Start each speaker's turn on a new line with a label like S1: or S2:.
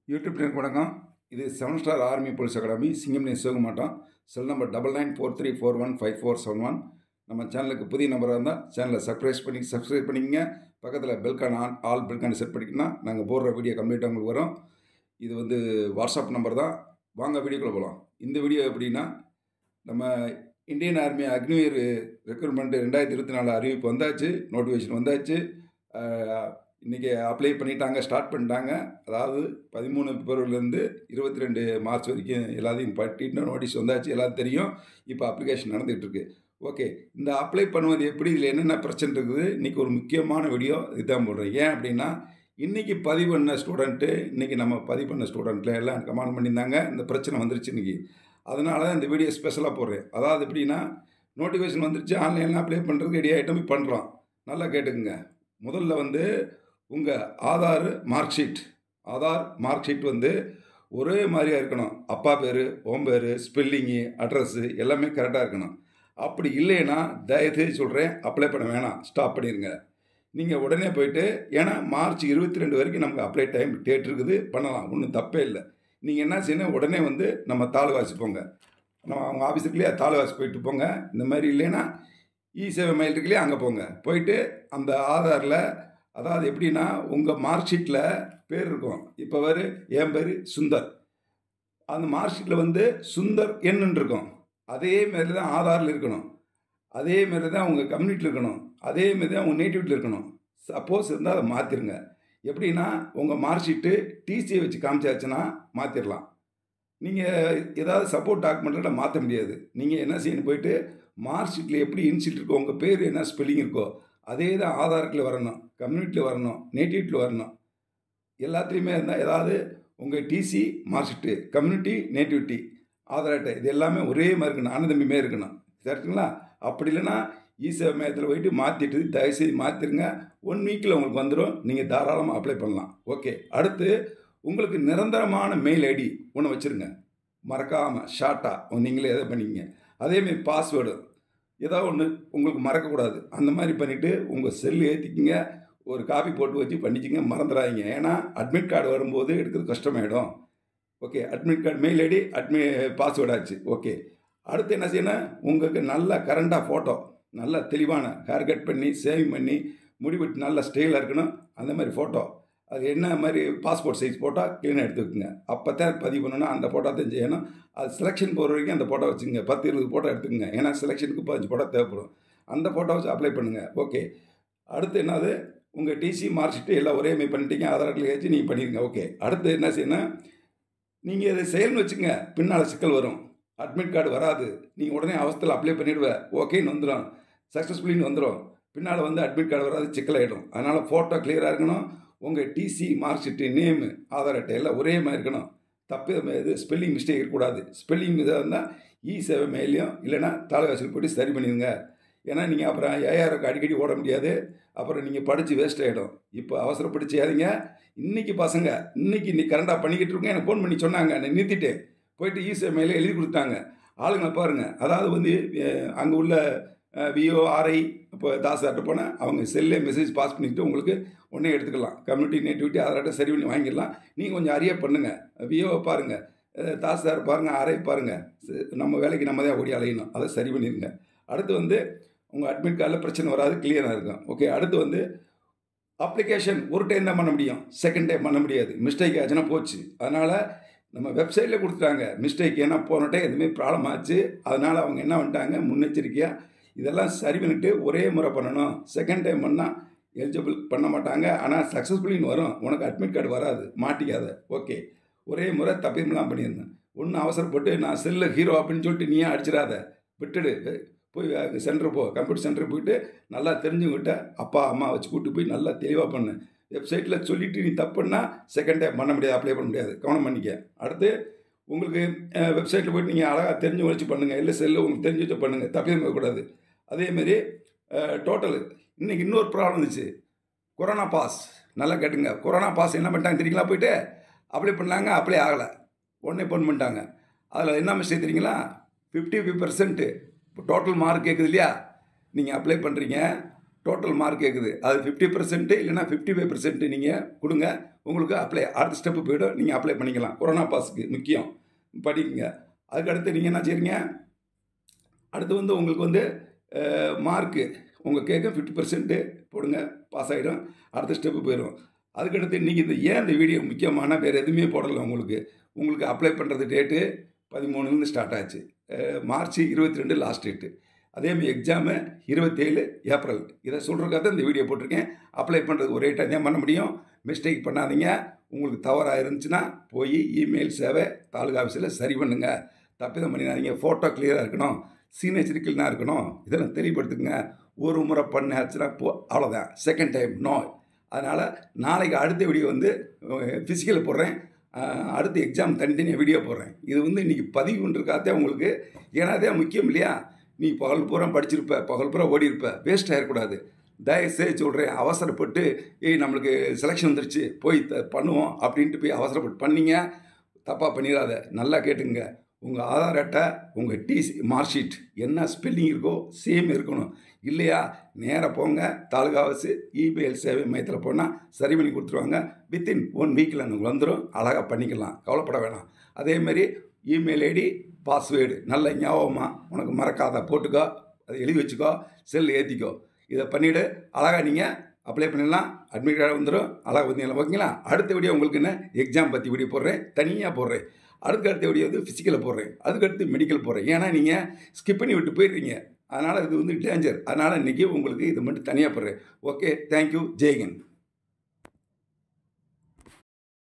S1: YouTube நேருக்கு வணக்கம் இது seven star army police academy சிங்கம் நேம் சிவகுமாட்டம் cell number double nine four three four one five four seven one நம்ம சேனலுக்கு புதிய நம்பராக இருந்தால் சேனலை சப்ஸ்கிரைப் பண்ணி சப்ஸ்கிரைப் பண்ணிக்கங்க பக்கத்தில் bell icon on all bell icon set பண்ணிக்கினா நாங்கள் போடுற வீடியோ கம்ப்ளீட்டாக உங்களுக்கு வரும் இது வந்து வாட்ஸ்அப் நம்பர் தான் வாங்க வீடியோக்குள்ளே போகலாம் இந்த வீடியோ எப்படின்னா நம்ம இந்தியன் ஆர்மி அக்னிவீர் ரெக்ரூட்மெண்ட் ரெண்டாயிரத்தி இருபத்தி நாலு அறிவிப்பு வந்தாச்சு நோட்டிஃபிகேஷன் வந்தாச்சு இன்றைக்கி அப்ளை பண்ணிட்டாங்க ஸ்டார்ட் பண்ணிட்டாங்க அதாவது பதிமூணு பிப்ரவரிலேருந்து இருபத்தி ரெண்டு மார்ச் வரைக்கும் எல்லாத்தையும் பட்டிட்டு நோட்டீஸ் வந்தாச்சு எல்லாரும் தெரியும் இப்போ அப்ளிகேஷன் நடந்துகிட்டு இருக்கு ஓகே இந்த அப்ளை பண்ணுவது எப்படி இதில் என்னென்ன பிரச்சனை இருக்குது இன்றைக்கி ஒரு முக்கியமான வீடியோ இதுதான் போடுறேன் ஏன் அப்படின்னா இன்றைக்கி பதிவு பண்ண ஸ்டூடெண்ட்டு இன்றைக்கி நம்ம பதிவு பண்ண ஸ்டூடெண்ட்டில் எல்லாம் கமெண்ட் பண்ணியிருந்தாங்க இந்த பிரச்சனை வந்துருச்சு இன்றைக்கி அதனால தான் இந்த வீடியோ ஸ்பெஷலாக போடுறேன் அதாவது எப்படின்னா நோட்டிஃபிகேஷன் வந்துருச்சு ஆன்லைனில் அப்ளை பண்ணுறதுக்கு ரெடி ஆகிட்டும் போய் பண்ணுறோம் நல்லா கேட்டுக்குங்க முதல்ல வந்து உங்கள் Aadhaar mark sheet Aadhaar mark sheet வந்து ஒரே மாதிரியாக இருக்கணும் அப்பா பேர் ஓம் பேர் ஸ்பெல்லிங்கு அட்ரஸ்ஸு எல்லாமே கரெக்டாக இருக்கணும் அப்படி இல்லைன்னா தயவுசெய்து சொல்கிறேன் அப்ளை பண்ண வேணாம் ஸ்டாப் பண்ணிடுங்க நீங்கள் உடனே போயிட்டு ஏன்னா மார்ச் இருபத்தி ரெண்டு வரைக்கும் நமக்கு அப்ளை டைம் டேட் இருக்குது பண்ணலாம் ஒன்றும் தப்பே இல்லை நீங்கள் என்ன செய்யணும் உடனே வந்து நம்ம தாலுவாசி போங்க நம்ம அவங்க ஆஃபீஸுக்குள்ளேயே தாலுவாசி போயிட்டு போங்க இந்த மாதிரி இல்லைன்னா இ சேவை மைல் இருக்குல்லையே அங்கே போங்க போயிட்டு அந்த ஆதாரில் அதாவது எப்படின்னா உங்கள் மார்க் ஷீட்டில் பேர் இருக்கும் இப்போ வரு என் பேர் சுந்தர் அந்த மார்க் ஷீட்டில் வந்து சுந்தர் என்னன்னு இருக்கும் அதே மாரி தான் ஆதாரில் இருக்கணும் அதே மாரி தான் உங்கள் கம்யூனிட்டியில் இருக்கணும் அதே மாரி தான் உங்கள் நேட்டிவிட்டியில் இருக்கணும் சப்போஸ் இருந்தால் அதை மாற்றிருங்க எப்படின்னா உங்கள் மார்க் ஷீட்டு டிசியை வச்சு காமிச்சாச்சுன்னா மாற்றிடலாம் நீங்கள் ஏதாவது சப்போர்ட் டாக்குமெண்ட்டில் மாற்ற முடியாது நீங்கள் என்ன செய்யணும் போயிட்டு மார்க் ஷீட்டில் எப்படி இன்சிட் இருக்கோ உங்கள் பேர் என்ன ஸ்பெல்லிங் இருக்கோ அதே தான் ஆதாரத்தில் வரணும் கம்யூனிட்டியில் வரணும் நேட்டிவிட்டியில் வரணும் எல்லாத்துலேயுமே இருந்தால் ஏதாவது உங்கள் TC mark sheet community nativity Aadhaar அட்டை இது எல்லாமே ஒரே மாதிரி இருக்கணும் ஆனந்தமியுமே இருக்கணும் சரிங்களா அப்படி இல்லைன்னா ஈசேவை மையத்தில் போயிட்டு மாற்றிட்டு தயவுசெய்து மாற்றிருங்க ஒன் வீக்கில் உங்களுக்கு வந்துடும் நீங்கள் தாராளமாக அப்ளை பண்ணலாம் ஓகே அடுத்து உங்களுக்கு நிரந்தரமான மெயில் ஐடி ஒன்று வச்சுருங்க மறக்காமல் ஷார்ட்டாக நீங்களே எதை பண்ணிக்கங்க அதேமாரி பாஸ்வேர்டு ஏதாவது ஒன்று உங்களுக்கு மறக்கக்கூடாது அந்த மாதிரி பண்ணிவிட்டு உங்கள் செல்லு ஏற்றிக்கிங்க ஒரு காப்பி போட்டு வச்சு பண்ணிச்சிங்க மறந்துடாதீங்க ஏன்னா அட்மிட் கார்டு வரும்போது எடுக்கிறது கஷ்டமாயிடும் okay admit card mail ID அட்மி பாஸ்வேர்டு ஆச்சு ஓகே அடுத்து என்ன செய்யணும் உங்களுக்கு நல்ல கரண்டாக ஃபோட்டோ நல்ல தெளிவான ஹேர் கட் பண்ணி சேவிங் பண்ணி முடிவெட்டு நல்ல ஸ்டைலாக இருக்கணும் அந்த மாதிரி ஃபோட்டோ அது என்ன மாதிரி பாஸ்போர்ட் சைஸ் ஃபோட்டோ க்ளீனாக எடுத்து வைக்குங்க அப்போ தான் பதிவு பண்ணணும் அந்த ஃபோட்டோ தான் செய்யணும் அது செலெக்ஷன் போகிற வரைக்கும் அந்த ஃபோட்டோ வச்சுங்க பத்து இருபது ஃபோட்டோ எடுத்துக்கங்க ஏன்னா செலெக்ஷனுக்கு பதினஞ்சு ஃபோட்டோ தேவைப்படும் அந்த ஃபோட்டோ வச்சு அப்ளை பண்ணுங்கள் ஓகே அடுத்து என்னது உங்கள் டிசி மார்க் ஷீட்டு எல்லாம் ஒரே மாதிரி பண்ணிட்டீங்க ஆதார் அட்டையில் வச்சு நீங்கள் பண்ணிடுங்க ஓகே அடுத்து என்ன செய்யணும் நீங்கள் இதை செயல்னு வச்சுங்க பின்னால் சிக்கல் வரும் அட்மிட் கார்டு வராது நீங்கள் உடனே அவஸ்தையில் அப்ளை பண்ணிவிடுவேன் ஓகேன்னு வந்துடும் சக்ஸஸ்ஃபுல்லின்னு வந்துடும் பின்னால் வந்து அட்மிட் கார்டு வராது சிக்கலாகிடும் அதனால் ஃபோட்டோ கிளியராக இருக்கணும் உங்கள் TC mark sheet name Aadhaar அட்டை எல்லாம் ஒரே மாதிரி இருக்கணும் தப்பு இது ஸ்பெல்லிங் மிஸ்டேக் இருக்கக்கூடாது ஸ்பெல்லிங் இதாக இருந்தால் இ சேவை மேலேயும் இல்லைனா தாலுகாசில் போய்ட்டு சரி பண்ணிடுங்க ஏன்னா நீங்கள் அப்புறம் ஏஆருக்கு அடிக்கடி ஓட முடியாது அப்புறம் நீங்கள் படித்து வேஸ்ட் ஆகிடும் இப்போ அவசரப்பட்டு செய்யாதீங்க இன்றைக்கி பசங்க இன்றைக்கி இன்னைக்கு கரண்டாக பண்ணிக்கிட்டு இருக்கோங்க எனக்கு ஃபோன் பண்ணி சொன்னாங்க நான் நிறுத்திட்டேன் போயிட்டு இ சேவை மேலே எழுதி கொடுத்தாங்க ஆளுங்களை பாருங்கள் அதாவது வந்து அங்கே உள்ள விஓ ஆர்ஐ இப்போ தாசார்ட்ட போனால் அவங்க செல்லே மெசேஜ் பாஸ் பண்ணிவிட்டு உங்களுக்கு உடனே எடுத்துக்கலாம் கம்யூனிட்டி நேட்டிவிட்டி ஆதார்ட்ட சரி பண்ணி வாங்கிடலாம் நீங்கள் கொஞ்சம் அறிய பண்ணுங்கள் விஓவை பாருங்கள் தாசார் பாருங்கள் ஆர்ஐ பாருங்கள் நம்ம வேலைக்கு நம்ம தான் ஓடி அலையணும் அதை சரி பண்ணிடுங்க அடுத்து வந்து உங்கள் அட்மிட் கார்டில் பிரச்சனை வராது கிளியராக இருக்கும் ஓகே அடுத்து வந்து அப்ளிகேஷன் ஒரு டைம் தான் பண்ண முடியும் செகண்ட் டைம் பண்ண முடியாது மிஸ்டேக் ஆச்சுன்னா போச்சு அதனால் நம்ம வெப்சைட்டில் கொடுத்துட்டாங்க மிஸ்டேக் ஏன்னா போன டைம் எதுவுமே ப்ராப்ளம் ஆச்சு அதனால் அவங்க என்ன பண்ணிட்டாங்க முன்னெச்சரிக்கையாக இதெல்லாம் சரி பண்ணிவிட்டு ஒரே முறை பண்ணணும் செகண்ட் டைம் பண்ணால் எலிஜிபிள் பண்ண மாட்டாங்க ஆனால் சக்ஸஸ்ஃபுல்லின்னு வரும் உனக்கு அட்மிட் கார்டு வராது மாட்டிக்காத ஓகே ஒரே முறை தப்பியமெல்லாம் பண்ணியிருந்தேன் ஒன்றும் அவசரப்பட்டு நான் செல்லு ஹீரோ அப்படின்னு சொல்லிட்டு நீயே அடிச்சிடாத விட்டுடு போய் சென்டர் போ கம்ப்யூட்டர் சென்டர் போயிட்டு நல்லா தெரிஞ்சுக்கிட்ட அப்பா அம்மா வச்சு கூப்பிட்டு போய் நல்லா தெளிவாக பண்ணு வெப்சைட்டில் சொல்லிவிட்டு நீ தப்புன்னா செகண்ட் டைம் பண்ண முடியாது அப்ளை பண்ண முடியாது கவனம் பண்ணிக்க அடுத்து உங்களுக்கு வெப்சைட்டில் போய்ட்டு நீங்கள் அழகாக தெரிஞ்சு வச்சு பண்ணுங்கள் இல்லை செல்லு உங்களுக்கு தெரிஞ்சு வச்சு பண்ணுங்கள் தப்பே இருக்கக்கூடாது அதேமாரி டோட்டலு இன்றைக்கி இன்னொரு ப்ராப்ளம் இருந்துச்சு கொரோனா பாஸ் நல்லா கேட்டுங்க கொரோனா பாஸ் என்ன பண்ணிட்டாங்க தெரியுங்களா போயிட்டு அப்ளை பண்ணாங்க அப்ளை ஆகலை உடனே ஃபோன் பண்ணிட்டாங்க அதில் என்ன மிஸ்டேக் தெரியுங்களா ஃபிஃப்டி ஃபைவ் பர்சன்ட்டு இப்போ டோட்டல் மார்க் கேட்குது இல்லையா நீங்கள் அப்ளை பண்ணுறீங்க டோட்டல் மார்க் கேட்குது அது ஃபிஃப்டி பர்சன்ட்டு இல்லைனா ஃபிஃப்டி ஃபைவ் பர்சன்ட்டு நீங்கள் கொடுங்க உங்களுக்கு அப்ளை அடுத்த ஸ்டெப்பு போய்டும் நீங்கள் அப்ளை பண்ணிக்கலாம் கொரோனா பாஸுக்கு முக்கியம் படிக்குங்க அதுக்கடுத்து நீங்கள் என்ன செய்றீங்க அடுத்து வந்து உங்களுக்கு வந்து மார்க்கு உங்கள் கேட்க ஃபிஃப்டி பர்சன்ட்டு போடுங்க பாஸ் ஆகிடும் அடுத்த ஸ்டெப்பு போயிடும் அதுக்கடுத்து இன்றைக்கி இந்த ஏன் இந்த வீடியோ முக்கியமான வேறு எதுவுமே போடலை உங்களுக்கு உங்களுக்கு அப்ளை பண்ணுறது டேட்டு பதிமூணுலேருந்து ஸ்டார்ட் ஆச்சு அஹ் மார்ச் இருபத்தி ரெண்டு லாஸ்ட் டேட்டு அதேமாதிரி எக்ஸாமு இருபத்தேழு ஏப்ரல் இதை சொல்கிறதுக்காக தான் இந்த வீடியோ போட்டிருக்கேன் அப்ளை பண்ணுறது ஒரே டைம் தான் பண்ண முடியும் மிஸ்டேக் பண்ணாதீங்க உங்களுக்கு தவறாக இருந்துச்சுன்னா போய் இமெயில் சேவை தாலுகா ஆஃபீஸில் சரி பண்ணுங்கள் தப்பிதம் பண்ணிடாதீங்க ஃபோட்டோ கிளியராக இருக்கணும் சிக்னேச்சர் கிளீனாக இருக்கணும் இதெல்லாம் தெளிவுபடுத்துங்க ஒரு முறை பண்ணாச்சுன்னா போ அவ்வளோதான் செகண்ட் டைம் நோ அதனால் நாளைக்கு அடுத்த வீடியோ வந்து ஃபிசிக்கல் போடுறேன் அஹ் அடுத்து எக்ஸாம் தனித்தனியாக வீடியோ போடுறேன் இது வந்து இன்றைக்கி பதிவு பண்ணுறதுக்காகத்தே உங்களுக்கு ஏன்னா அதே முக்கியம் இல்லையா நீ பகல் பூரா படிச்சிருப்ப பகல் பூரா ஓடி இருப்ப வேஸ்ட் ஆகிடக்கூடாது தயவுசெய்து சொல்கிறேன் அவசரப்பட்டு ஏய் நம்மளுக்கு செலெக்ஷன் வந்துருச்சு போய் த பண்ணுவோம் அப்படின்ட்டு போய் அவசரப்பட்டு பண்ணீங்க தப்பாக பண்ணிடாத நல்லா கேட்டுங்க உங்கள் ஆதார் அட்டை உங்கள் டிசி மார்க் ஷீட் என்ன ஸ்பெல்லிங் இருக்கோ சேம் இருக்கணும் இல்லையா நேராக போங்க தாலுகா ஆஃபீஸு இமெயில் சேவை மையத்தில் போனால் சரி பண்ணி கொடுத்துருவாங்க வித்தின் ஒன் வீக்கில் உங்களுக்கு வந்துடும் அழகாக பண்ணிக்கலாம் கவலைப்பட வேணாம் அதேமாரி இமெயில் ஐடி பாஸ்வேர்டு நல்ல ஞாபகமாக உனக்கு மறக்காத போட்டுக்கோ அதை எழுதி வச்சுக்கோ செல் ஏற்றிக்கோ இதை பண்ணிவிடு அழகாக நீங்கள் அப்ளை பண்ணிடலாம் அட்மிட் கார்டு வந்துடும் அழகாக வந்தீங்களா ஓகேங்களா அடுத்த வீடியோ உங்களுக்கு என்ன எக்ஸாம் பற்றி வீடியோ போடுறேன் தனியாக போடுறேன் அதுக்கு அடுத்த வீடியோ வந்து ஃபிசிக்கலில் போடுறேன் அதுக்கடுத்து மெடிக்கல் போடுறேன் ஏன்னா நீங்கள் ஸ்கிப் பண்ணி விட்டு போயிடுறீங்க அதனால் இது வந்து டேஞ்சர் அதனால் இன்றைக்கி உங்களுக்கு இது மட்டும் தனியாக போடுறேன் ஓகே தேங்க்யூ ஜெய்ஹிந்த்